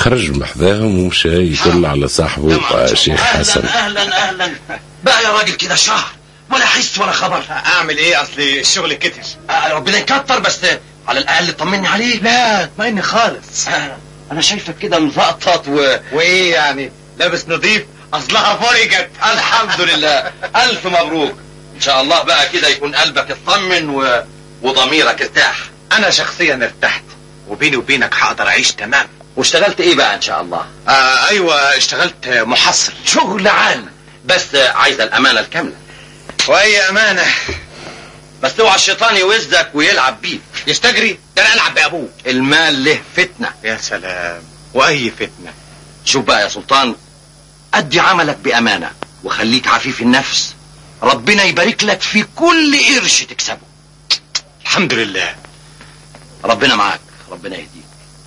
خرج من محذاهم ومشى يطل على صاحبه آه، شيخ حسن اهلا اهلا بقى يا راجل كده شهر ولا حس ولا خبر اعمل ايه اصل الشغل كتر آه، ربنا يكتر بس على الاقل طمني عليه لا ما اني خالص آه، انا شايفك كده مزقطط و وايه يعني لابس نظيف اصلها فرجت الحمد لله الف مبروك ان شاء الله بقى كده يكون قلبك اطمن و... وضميرك ارتاح انا شخصيا ارتحت وبيني وبينك هقدر اعيش تمام واشتغلت ايه بقى ان شاء الله آه ايوه اشتغلت محصل شغل عال بس عايزه الامانه الكامله واي امانه بس اوعى الشيطان يوزك ويلعب بيك يستجري ده انا العب بابوه المال له فتنه يا سلام واي فتنه شوف بقى يا سلطان أدي عملك بأمانة وخليك عفيف النفس ربنا يبارك لك في كل قرش تكسبه الحمد لله ربنا معاك ربنا يهديك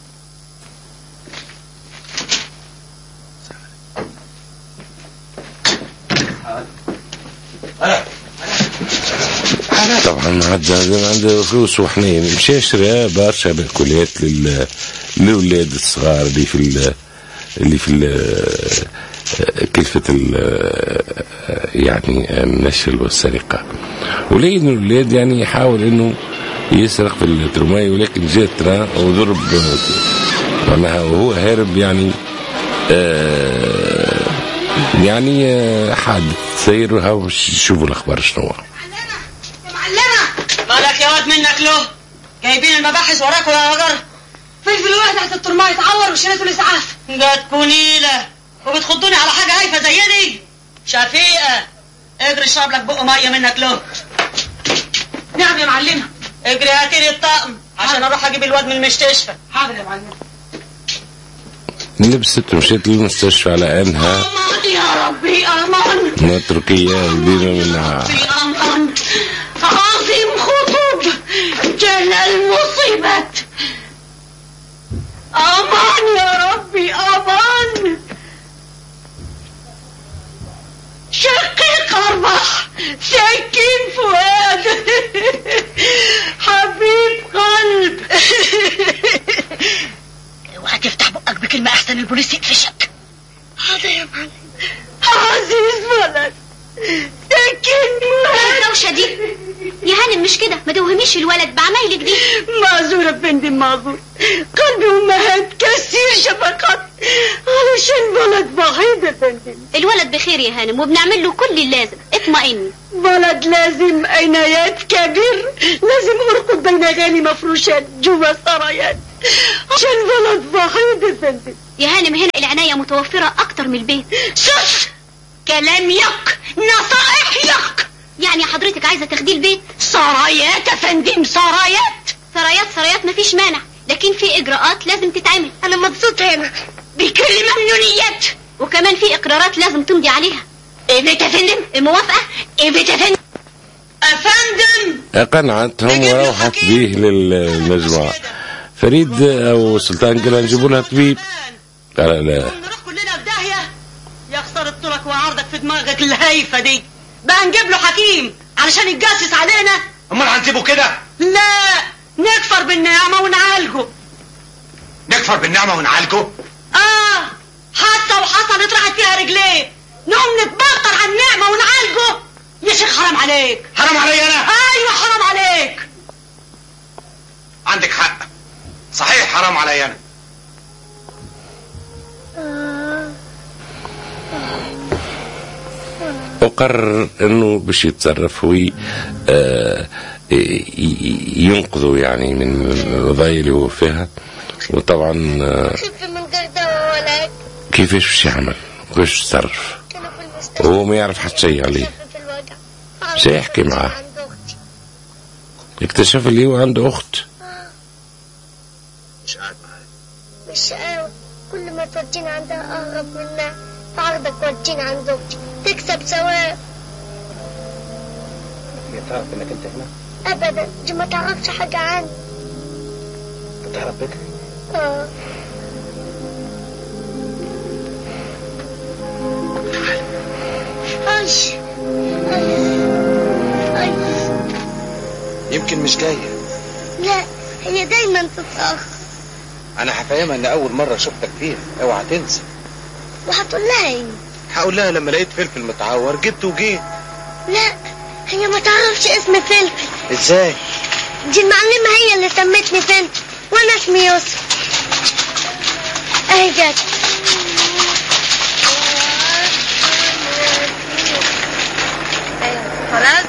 طبعا عنده عنده فلوس وحنين مشى يشتري برشا باكولات لل للولاد الصغار اللي في ال... اللي في ال... كلفة ال... يعني النشل والسرقة ولقي انه الولاد يعني يحاول انه يسرق في الترماي ولكن جاء تران وضرب معناها وهو هارب يعني آه يعني آه حادث سير وها شوفوا الاخبار شنو هو معلمة مالك يا واد منك له جايبين المباحث وراك ولا هجر فلفل واحد تحت الترماية اتعور وشريته الاسعاف جاتكوا كونيلة وبتخضوني على حاجة هايفة زي دي شفيقة اجري اشرب لك بق مية منك له نعم يا معلمة اجري هاتي لي الطقم عشان اروح اجيب الواد من المستشفى حاضر يا معلمة لبست ومشيت للمستشفى على انها امان يا ربي امان من تركيا كبيرة منها ربي امان عظيم خطوب جل المصيبات امان يا ربي امان شقيق اربح سكين فؤاد حبيب قلب اوعى تفتح بقك بكلمة احسن البوليس يقفشك هذا يا معلم عزيز ولد سكين فؤاد الدوشة دي يا هانم مش كده ما توهميش الولد بعمايلك دي معذور يا فندم معذور قلبي امهات كثير شفقات علشان ولد وحيد يا فندم الولد بخير يا هانم وبنعمل له كل اللازم اطمئني ولد لازم عنايات كبير لازم ارقد بين غالي مفروشات جوا سرايات عشان ولد وحيد يا فندم يا هانم هنا العناية متوفرة أكتر من البيت شش كلام يك نصائح يك يعني حضرتك عايزة تاخديه البيت سرايات يا فندم سرايات سرايات سرايات مفيش مانع لكن في إجراءات لازم تتعمل انا مبسوط هنا بكل ممنونيات وكمان في إقرارات لازم تمضي عليها ايه بيت يا فندم الموافقة ايه بيت يا فندم افندم قنعتهم وروحت به للمجموعة فريد أو سلطان قال نجيبوا لها طبيب قال لا نروح كلنا في داهية يا خسارة طولك وعرضك في دماغك الهايفة دي بقى نجيب له حكيم علشان يتجسس علينا امال هنسيبه كده لا نكفر بالنعمة ونعالجه نكفر بالنعمه ونعالجه اه حتى وحصلت راحت فيها رجليه نقوم نتبطر على النعمة ونعالجه يا شيخ حرام عليك حرام عليا انا ايوه حرام عليك عندك حق صحيح حرام عليا انا وقرر انه باش يتصرف وي آه، ي- ينقذه يعني من الوضعية اللي هو فيها وطبعا آه، خف من غير دواء ولا كيفاش باش يعمل كيفاش يتصرف كانوا في المستشفى وهو ما يعرف حتى شيء عليه في الوجع مش هيحكي معاه. عند أختي. اكتشف اللي هو عنده اخت مش قاعد معايا مش قوي كل ما تودينا عندها أهرب منها فعرضك ودينا عند أختي تكسب ثواب هي تعرف انك انت هنا أبدا دي ما تعرفش حاجة عني بتعرف بك اه أي أي أي يمكن مش جايه لا هي دايما تتأخر انا هفهمها ان اول مره شفتك فيها اوعى تنسى وهتقول لها ايه هقول لها لما لقيت فلفل متعور جبت وجيت لا هي ما تعرفش اسم فلفل ازاي دي المعلمة هي اللي سمتني فلفل وانا اسمي يوسف اهي جت خلاص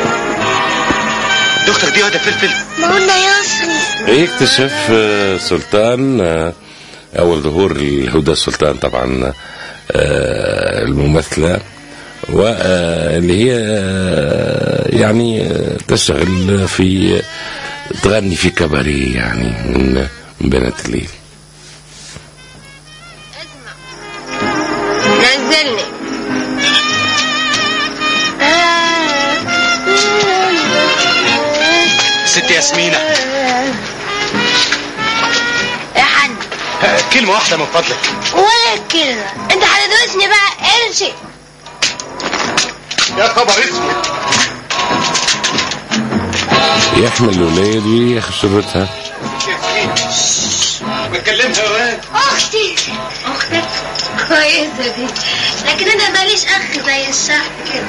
دكتور دي هذا فلفل ما قلنا يوسف يكتشف آه، سلطان آه، أول ظهور الهدى سلطان طبعا آه، الممثلة واللي هي آه، يعني آه، تشتغل في تغني في كباريه يعني من من بنات الليل نزلني ست ياسمينة يا حاج آه، كلمة واحدة من فضلك ولا كلمة انت هتدوسني بقى امشي يا خبر اسود يحمل الأولاد ويخشبتها بتكلمها يا واد اختي اختك كويسة دي لكن انا ماليش اخ زي الشعب كده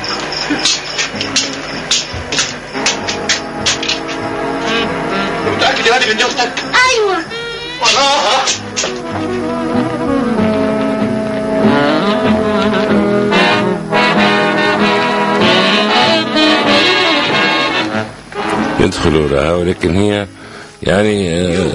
متأكد يا واد ان دي اختك ايوه وراها يدخلوا لها ولكن هي يعني آه،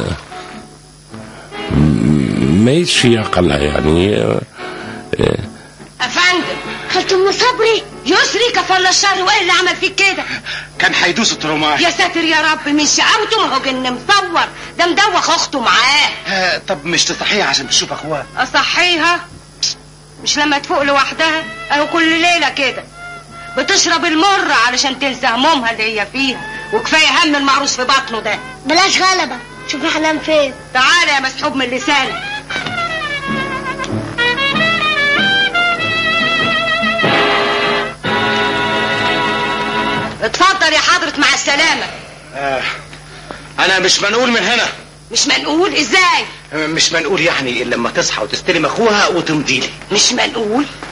م- ما يش في عقلها يعني آه، آه، افندم خالة ام صبري يسري كفل الشر وايه اللي عمل فيك كده كان هيدوس التروماي يا ساتر يا رب من شقاوته ما هو جن مصور ده مدوخ اخته معاه آه، طب مش تصحيها عشان تشوف اخوها اصحيها مش لما تفوق لوحدها اهو كل ليله كده بتشرب المر علشان تنسى همومها اللي هي فيها وكفايه هم المعروس في بطنه ده بلاش غلبة شوف هنام فين تعالى يا مسحوب من لسانك اتفضل يا حضرة مع السلامة آه، انا مش منقول من هنا مش منقول ازاي مش منقول يعني الا لما تصحى وتستلم اخوها وتمضي لي مش منقول